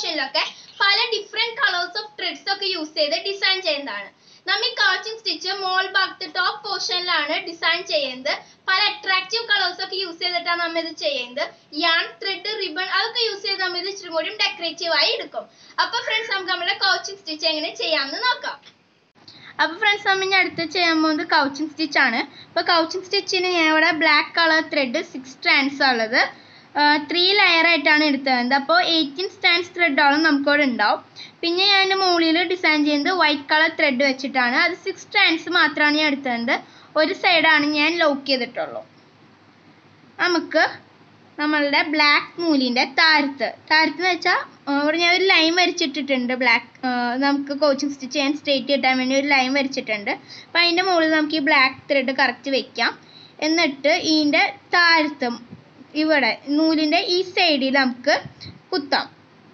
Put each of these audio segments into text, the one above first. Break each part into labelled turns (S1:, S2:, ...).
S1: പോർഷനിലൊക്കെ പല different colours of threads ഒക്കെ use ചെയ്ത് ഡിസൈൻ ചെയ്യുന്നതാണ് നമ്മൾ ഈ കൗച്ചിങ് സ്റ്റിച്ച് മോൾ ഭാഗത്ത് ടോപ്പ് പോർഷനിലാണ് ഡിസൈൻ ചെയ്യുന്നത് പല അട്രാക്റ്റീവ് കളേഴ്സ് ഒക്കെ യൂസ് ചെയ്തിട്ടാണ് നമ്മൾ ഇത് ചെയ്യുന്നത് യാൺ ത്രെഡ് റിബൺ അതൊക്കെ യൂസ് ചെയ്ത് നമ്മൾ ഇത് ഇച്ചിരി കൂടി ഡെക്കറേറ്റീവ് ആയി എടുക്കും അപ്പൊ ഫ്രണ്ട്സ് നമുക്ക് നമ്മുടെ കൗച്ചിങ് സ്റ്റിച്ച് എങ്ങനെ ചെയ്യാമെന്ന് നോക്കാം അപ്പൊ ഫ്രണ്ട്സ് നമ്മൾ ഇനി അടുത്ത് ചെയ്യാൻ പോകുന്നത് കൗച്ചിങ് സ്റ്റിച്ച് ആണ് അപ്പൊ കൗച്ചിങ് സ്റ്റിച്ചിന് ഞാൻ ഇവിടെ black colour thread six strands ഉള്ളത് ത്രീ ലെയർ ആയിട്ടാണ് എടുത്തത് അപ്പോൾ എയ്റ്റീൻ സ്റ്റാൻഡ്സ് ത്രെഡോളം നമുക്കിവിടെ ഉണ്ടാവും പിന്നെ ഞാൻ അതിൻ്റെ മുകളിൽ ഡിസൈൻ ചെയ്യുന്നത് വൈറ്റ് കളർ ത്രെഡ് വെച്ചിട്ടാണ് അത് സിക്സ് സ്റ്റാൻഡ്സ് മാത്രമാണ് ഞാൻ എടുത്തത് ഒരു സൈഡാണ് ഞാൻ ലോക്ക് ചെയ്തിട്ടുള്ളൂ നമുക്ക് നമ്മളുടെ ബ്ലാക്ക് നൂലിൻ്റെ താരത്ത് താരത്ത് എന്ന് വെച്ചാൽ ഇവിടെ ഞാൻ ഒരു ലൈൻ വരച്ചിട്ടിട്ടുണ്ട് ബ്ലാക്ക് നമുക്ക് കോച്ചിങ് സ്റ്റിച്ച് ചെയ്യാൻ സ്ട്രേറ്റ് കിട്ടാൻ വേണ്ടി ഒരു ലൈൻ വരച്ചിട്ടുണ്ട് അപ്പം അതിൻ്റെ മുകളിൽ നമുക്ക് ഈ ബ്ലാക്ക് ത്രെഡ് കറക്റ്റ് വെക്കാം എന്നിട്ട് ഇതിൻ്റെ താരത്ത് ഇവിടെ നൂലിൻ്റെ ഈ സൈഡിൽ നമുക്ക് കുത്താം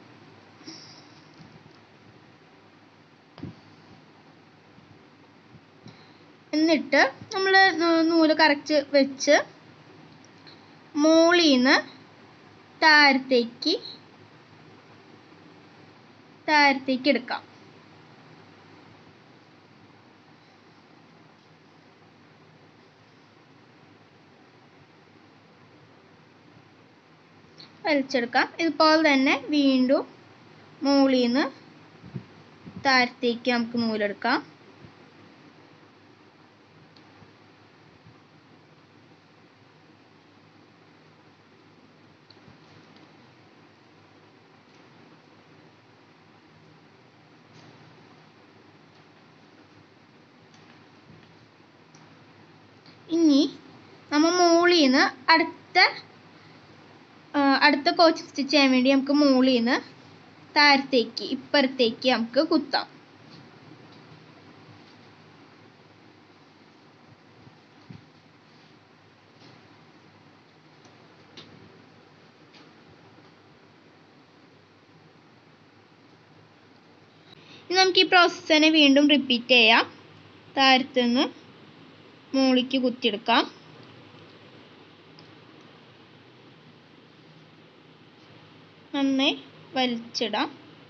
S1: എന്നിട്ട് നമ്മൾ നൂല് കറക്റ്റ് വെച്ച് മോളിന്ന് താരത്തേക്ക് താരത്തേക്ക് എടുക്കാം വലിച്ചെടുക്കാം ഇതുപോലെ തന്നെ വീണ്ടും മുകളിൽ താരത്തേക്ക് നമുക്ക് നൂലെടുക്കാം ഇനി നമ്മൾ മുകളിൽ നിന്ന് അടുത്ത അടുത്ത കോച്ചിങ് സ്റ്റിച്ച് ചെയ്യാൻ വേണ്ടി നമുക്ക് മുകളിൽ നിന്ന് താരത്തേക്ക് ഇപ്പുറത്തേക്ക് നമുക്ക് കുത്താം ഇനി നമുക്ക് ഈ പ്രോസസ്സ് തന്നെ വീണ്ടും റിപ്പീറ്റ് ചെയ്യാം താരത്തുനിന്ന് മുകളിലേക്ക് കുത്തിയെടുക്കാം നന്നായി വലിച്ചിടാം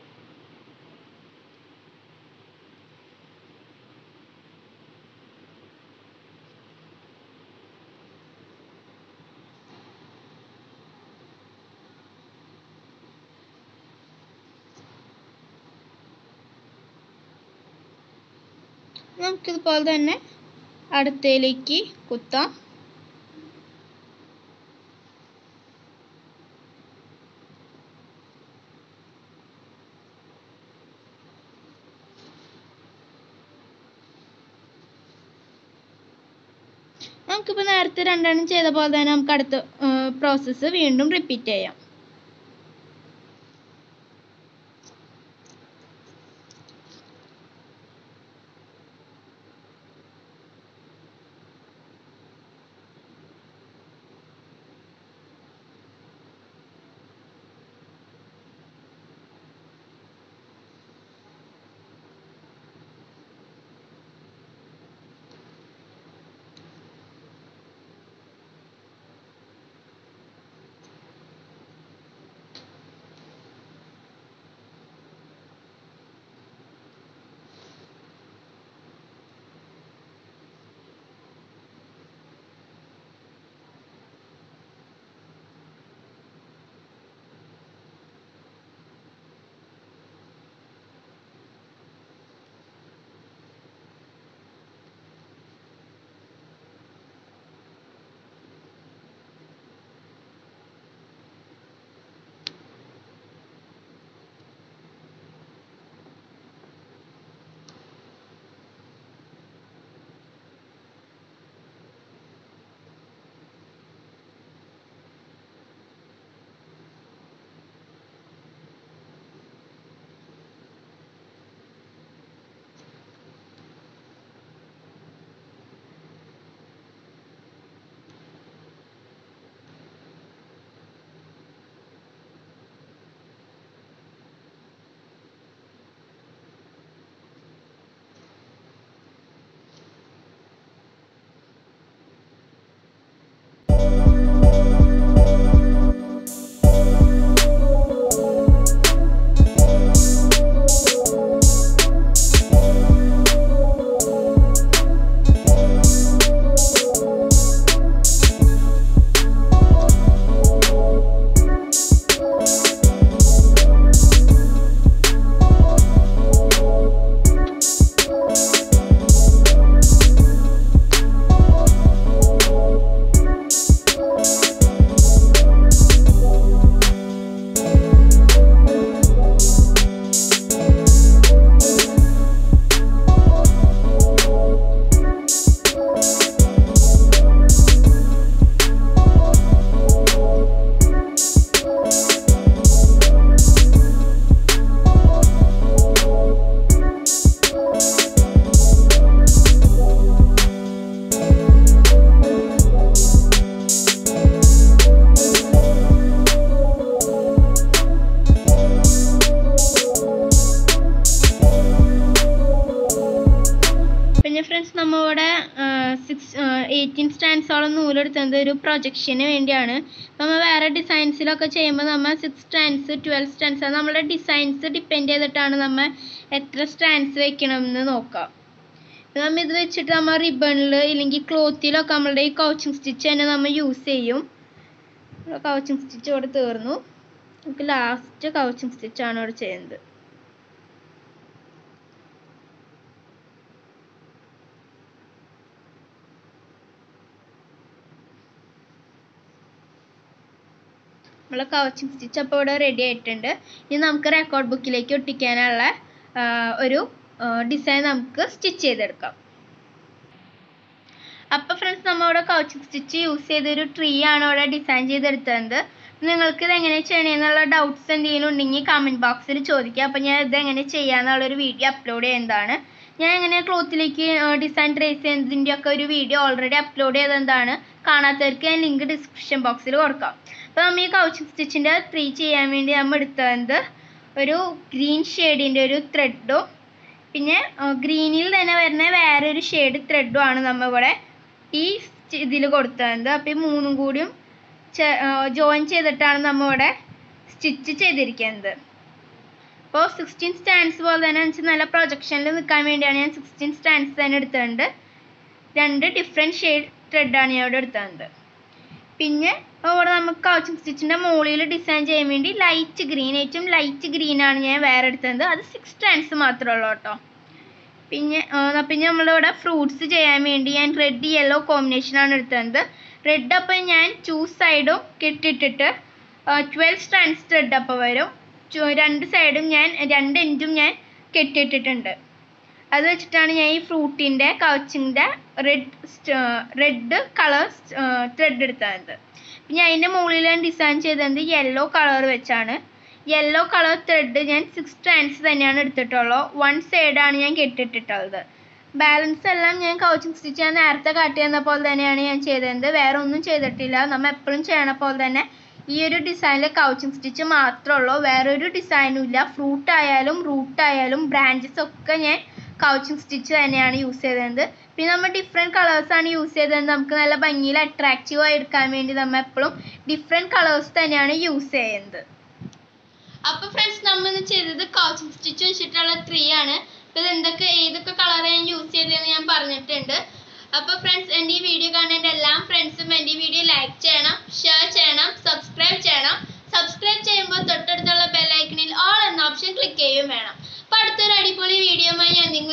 S1: നമുക്കിതുപോലെ തന്നെ അടുത്തയിലേക്ക് കുത്താം നമുക്കിപ്പോൾ നേരത്തെ രണ്ടെണ്ണം ചെയ്ത പോലെ തന്നെ നമുക്ക് അടുത്ത പ്രോസസ്സ് വീണ്ടും റിപ്പീറ്റ് ചെയ്യാം ഫ്രണ്ട്സ് നമ്മളിവിടെ സിക്സ് എയ്റ്റീൻ സ്റ്റാൻഡ്സോളം നൂലെടുത്തത് ഒരു പ്രൊജക്ഷന് വേണ്ടിയാണ് നമ്മൾ വേറെ ഡിസൈൻസിലൊക്കെ ചെയ്യുമ്പോൾ നമ്മൾ സിക്സ് സ്റ്റാൻഡ്സ് ട്വൽവ് സ്റ്റാൻഡ്സ് അത് നമ്മുടെ ഡിസൈൻസ് ഡിപ്പെൻഡ് ചെയ്തിട്ടാണ് നമ്മൾ എത്ര സ്റ്റാൻഡ്സ് വെക്കണമെന്ന് നോക്കാം നമ്മൾ ഇത് വെച്ചിട്ട് നമ്മൾ റിബണിൽ ഇല്ലെങ്കിൽ ക്ലോത്തിലൊക്കെ നമ്മളുടെ ഈ കൗച്ചിങ് സ്റ്റിച്ച് തന്നെ നമ്മൾ യൂസ് ചെയ്യും കൗച്ചിങ് സ്റ്റിച്ച് ഇവിടെ തീർന്നു നമുക്ക് ലാസ്റ്റ് കൗച്ചിങ് സ്റ്റിച്ചാണ് ഇവിടെ ചെയ്യുന്നത് നമ്മളെ കവച്ചിങ് സ്റ്റിച്ച് അപ്പോൾ ഇവിടെ റെഡി ആയിട്ടുണ്ട് ഇനി നമുക്ക് റെക്കോർഡ് ബുക്കിലേക്ക് ഒട്ടിക്കാനുള്ള ആ, ഒരു ഡിസൈൻ നമുക്ക് സ്റ്റിച്ച് ചെയ്തെടുക്കാം അപ്പോൾ ഫ്രണ്ട്സ് നമ്മളിവിടെ കൗച്ചിങ് സ്റ്റിച്ച് യൂസ് ചെയ്തൊരു ട്രീ ആണ് ഇവിടെ ഡിസൈൻ ചെയ്തെടുത്തത് നിങ്ങൾക്ക് ഇത് എങ്ങനെ ചെയ്യണമെന്നുള്ള ഡൗട്ട്സ് എന്തെങ്കിലും ഉണ്ടെങ്കിൽ കമൻറ്റ് ബോക്സിൽ ചോദിക്കുക അപ്പോൾ ഞാൻ ഇത് എങ്ങനെ ചെയ്യാന്നുള്ളൊരു വീഡിയോ അപ്ലോഡ് ചെയ്യുന്നതാണ് ഞാൻ എങ്ങനെ ക്ലോത്തിലേക്ക് ഡിസൈൻ ട്രേസ് ചെയ്യുന്നതിൻ്റെ ഒക്കെ ഒരു വീഡിയോ ഓൾറെഡി അപ്ലോഡ് ചെയ്തതാണ് കാണാത്തവർക്ക് ഞാൻ ലിങ്ക് ഡിസ്ക്രിപ്ഷൻ ബോക്സിൽ കൊടുക്കാം അപ്പോൾ നമ്മൾ ഈ കൗച്ചിങ് സ്റ്റിച്ചിൻ്റെ ട്രീ ചെയ്യാൻ വേണ്ടി നമ്മൾ എടുത്തത് ഒരു ഗ്രീൻ ഷെയ്ഡിൻ്റെ ഒരു ത്രെഡും പിന്നെ ഗ്രീനിൽ തന്നെ വരുന്ന വേറൊരു ഷെയ്ഡ് ത്രെഡും ആണ് നമ്മൾ ഇവിടെ ഈ ഇതിൽ കൊടുത്തത് അപ്പോൾ ഈ മൂന്നും കൂടിയും ജോയിൻ ചെയ്തിട്ടാണ് നമ്മൾ ഇവിടെ സ്റ്റിച്ച് ചെയ്തിരിക്കുന്നത് അപ്പോൾ സിക്സ്റ്റീൻ സ്റ്റാൻഡ്സ് പോലെ തന്നെ വെച്ചാൽ നല്ല പ്രൊജക്ഷനിൽ നിൽക്കാൻ വേണ്ടിയാണ് ഞാൻ സിക്സ്റ്റീൻ സ്റ്റാൻഡ്സ് തന്നെ എടുത്തിട്ടുണ്ട് രണ്ട് ഡിഫറെൻറ്റ് ഷെയ്ഡ് ത്രെഡാണ് ഞാൻ ഇവിടെ എടുത്തത് പിന്നെ ഇവിടെ നമുക്ക് കൗച്ചിങ് സ്റ്റിച്ചിൻ്റെ മുകളിൽ ഡിസൈൻ ചെയ്യാൻ വേണ്ടി ലൈറ്റ് ഗ്രീൻ ഏറ്റവും ലൈറ്റ് ഗ്രീൻ ആണ് ഞാൻ വേറെ എടുത്തത് അത് സിക്സ് സ്റ്റാൻഡ്സ് മാത്രമേ ഉള്ളൂ കേട്ടോ പിന്നെ ആ, ന്നാ പിന്നെ നമ്മളിവിടെ ഫ്രൂട്ട്സ് ചെയ്യാൻ വേണ്ടി ഞാൻ റെഡ് യെല്ലോ കോമ്പിനേഷനാണ് എടുത്തത് റെഡ് അപ്പോൾ ഞാൻ ടു സൈഡും കെട്ടിട്ടിട്ട് ട്വൽവ് സ്റ്റാൻഡ്സ് ത്രെഡ് അപ്പോൾ വരും ചു- രണ്ട് സൈഡും ഞാൻ രണ്ട് എൻഡും ഞാൻ കെട്ടിയിട്ടിട്ടുണ്ട് അത് വെച്ചിട്ടാണ് ഞാൻ ഈ ഫ്രൂട്ടിൻ്റെ കവച്ചിൻ്റെ റെഡ് റെഡ് കളർ ത്രെഡ് എടുത്തത് പിന്നെ അതിൻ്റെ മുകളിൽ ഞാൻ ഡിസൈൻ ചെയ്തത് യെല്ലോ കളർ വെച്ചാണ് യെല്ലോ കളർ ത്രെഡ് ഞാൻ സിക്സ് സ്റ്റാൻഡ്സ് തന്നെയാണ് എടുത്തിട്ടുള്ളൂ വൺ സൈഡാണ് ഞാൻ കെട്ടിട്ടിട്ടുള്ളത് ബാലൻസ് എല്ലാം ഞാൻ കൗച്ചിങ് സ്റ്റിച്ച് ഞാൻ നേരത്തെ കാട്ടി തന്ന പോലെ തന്നെയാണ് ഞാൻ ചെയ്തത് വേറെ ഒന്നും ചെയ്തിട്ടില്ല നമ്മൾ എപ്പോഴും ചെയ്യണ പോലെ തന്നെ ഈ ഒരു ഡിസൈനിൽ കൗച്ചിങ് സ്റ്റിച്ച് മാത്രമേ ഉള്ളൂ വേറൊരു ഡിസൈനും ഇല്ല ഫ്രൂട്ട് ആയാലും റൂട്ട് ആയാലും ബ്രാഞ്ചസ് ഒക്കെ ഞാൻ കൗച്ചിങ് സ്റ്റിച്ച് തന്നെയാണ് യൂസ് ചെയ്തത് പിന്നെ നമ്മൾ ഡിഫറെൻറ്റ് കളേഴ്സാണ് യൂസ് ചെയ്തത് നമുക്ക് നല്ല ഭംഗിയിൽ അട്രാക്റ്റീവ് ആയി എടുക്കാൻ വേണ്ടി നമ്മൾ എപ്പോഴും ഡിഫറെൻറ്റ് കളേഴ്സ് തന്നെയാണ് യൂസ് ചെയ്യുന്നത് അപ്പൊ ഫ്രണ്ട്സ് നമ്മൾ ഇന്ന് ചെയ്തത് കൗച്ചിങ് സ്റ്റിച്ച് വെച്ചിട്ടുള്ള ട്രീ ആണ് അപ്പൊ ഇത് എന്തൊക്കെ ഏതൊക്കെ കളർ ഞാൻ യൂസ് ചെയ്തതെന്ന് ഞാൻ പറഞ്ഞിട്ടുണ്ട് അപ്പൊ ഫ്രണ്ട്സ് എൻ്റെ ഈ വീഡിയോ കാണേണ്ട എല്ലാ ഫ്രണ്ട്സും എൻ്റെ ഈ വീഡിയോ ലൈക്ക് ചെയ്യണം ഷെയർ ചെയ്യണം സബ്സ്ക്രൈബ് ചെയ്യണം സബ്സ്ക്രൈബ് ചെയ്യുമ്പോൾ തൊട്ടടുത്തുള്ള ബെല്ലൈക്കണിൽ ഓൾ എന്ന ഓപ്ഷൻ ക്ലിക്ക് ചെയ്യുകയും വേണം അപ്പൊ അടുത്തൊരു അടിപൊളി വീഡിയോയുമായി ഞാൻ നിങ്ങൾ